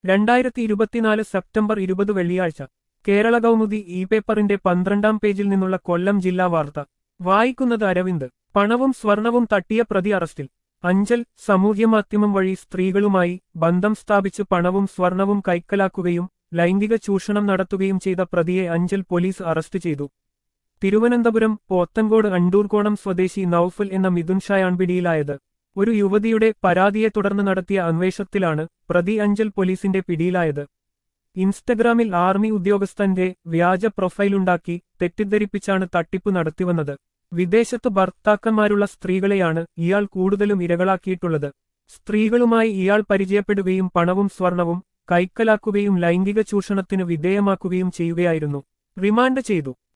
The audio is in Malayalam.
രണ്ടായിരത്തി ഇരുപത്തിനാല് സെപ്റ്റംബർ ഇരുപത് വെള്ളിയാഴ്ച കേരള കൗമുദി ഇ പേപ്പറിന്റെ പന്ത്രണ്ടാം പേജിൽ നിന്നുള്ള കൊല്ലം ജില്ലാ വാർത്ത വായിക്കുന്നത് അരവിന്ദ് പണവും സ്വർണവും തട്ടിയ പ്രതി അറസ്റ്റിൽ അഞ്ചൽ സമൂഹമാധ്യമം വഴി സ്ത്രീകളുമായി ബന്ധം സ്ഥാപിച്ച് പണവും സ്വർണവും കൈക്കലാക്കുകയും ലൈംഗിക ചൂഷണം നടത്തുകയും ചെയ്ത പ്രതിയെ അഞ്ചൽ പോലീസ് അറസ്റ്റ് ചെയ്തു തിരുവനന്തപുരം പോത്തൻകോട് അണ്ടൂർകോണം സ്വദേശി നൌഫൽ എന്ന മിഥുൻ ഷായാണ് പിടിയിലായത് ഒരു യുവതിയുടെ പരാതിയെ തുടർന്ന് നടത്തിയ അന്വേഷണത്തിലാണ് പ്രതി അഞ്ചൽ പോലീസിന്റെ പിടിയിലായത് ഇൻസ്റ്റഗ്രാമിൽ ആർമി ഉദ്യോഗസ്ഥന്റെ വ്യാജ പ്രൊഫൈലുണ്ടാക്കി തെറ്റിദ്ധരിപ്പിച്ചാണ് തട്ടിപ്പ് നടത്തിവന്നത് വിദേശത്ത് ഭർത്താക്കന്മാരുള്ള സ്ത്രീകളെയാണ് ഇയാൾ കൂടുതലും ഇരകളാക്കിയിട്ടുള്ളത് സ്ത്രീകളുമായി ഇയാൾ പരിചയപ്പെടുകയും പണവും സ്വർണവും കൈക്കലാക്കുകയും ലൈംഗിക ചൂഷണത്തിന് വിധേയമാക്കുകയും ചെയ്യുകയായിരുന്നു റിമാൻഡ് ചെയ്തു